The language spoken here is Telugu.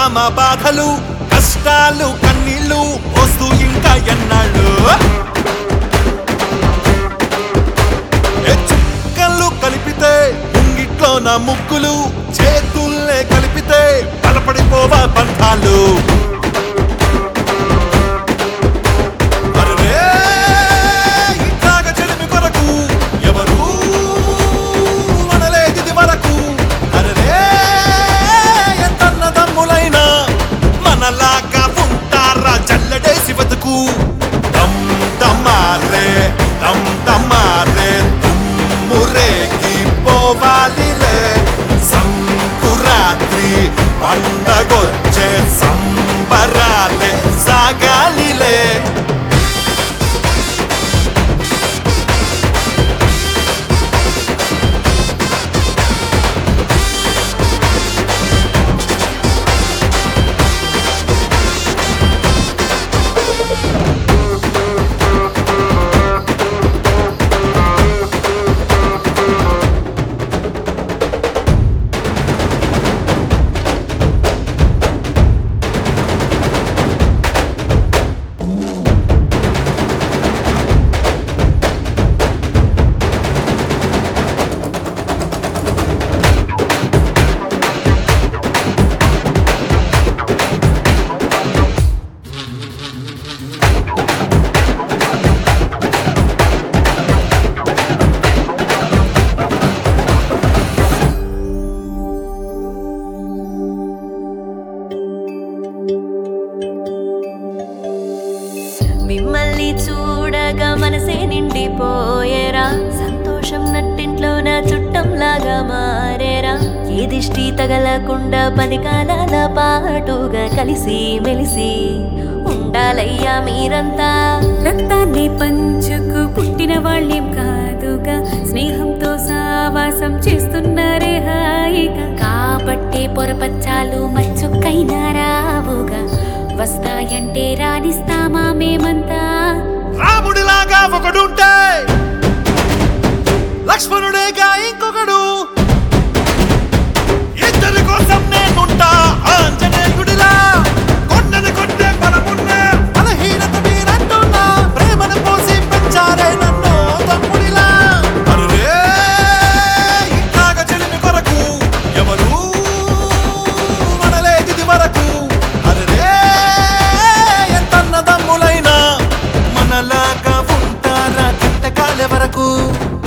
ప్రేమ బాధలు కష్టాలు కన్నీళ్ళు వస్తూ ఇంకా ఎన్నాళ్ళు ఏ చుక్కలు కలిపితే ముంగిట్లో నా ముగ్గులు చేతుల్లే కలిపితే బలపడిపోవా బంధాలు అరే ఇట్లాగ చెలిమి కొరకు ఎవరు అనలేదిది వరకు అరే ఎంతన్న దమ్ములైనా మనలాగా ఉంటారా జల్లడేసి బతుకు దమ్ దమ్మారే దమ్ దమ్మారే తుమ్మురేకి పోవాలిలే సంకురాత్రి పండగొచ్చే సంబరాలే సాగాలిలే మిమ్మల్ని చూడగా మనసే నిండిపోయేరా సంతోషం నట్టింట్లో నా చుట్టంలాగా మారేరా ఏ దిష్టి తగలకుండా పది కాలాల పాటుగా కలిసి మెలిసి ఉండాలయ్యా మీరంతా రక్తాన్ని పంచుకు పుట్టిన వాళ్ళేం కాదుగా స్నేహంతో సావాసం చేస్తున్నారే హాయిగా కాబట్టే పొరపచ్చాలు మచ్చుకైనా రావుగా వస్తాయంటే రాణిస్తామా మేమంతా రాముడిలాగా ఒకడుంటే లక్ష్మణుడేగా ఇంకొకడు ఇద్దరి కోసం నేనుంటా ఆంజనేయుడిలా కొండని కొట్టే బలమున్న బలహీనత మీరంటున్నా ప్రేమను పోసి పెంచారే నన్ను తమ్ముడిలా అరే ఇట్లాగ చెలిమి కొరకు ఎవరు మనలేదిది వరకు అరే ఎంతన్న దమ్ములైనా మనలాగా ఉంటారా కింటకాలే వరకు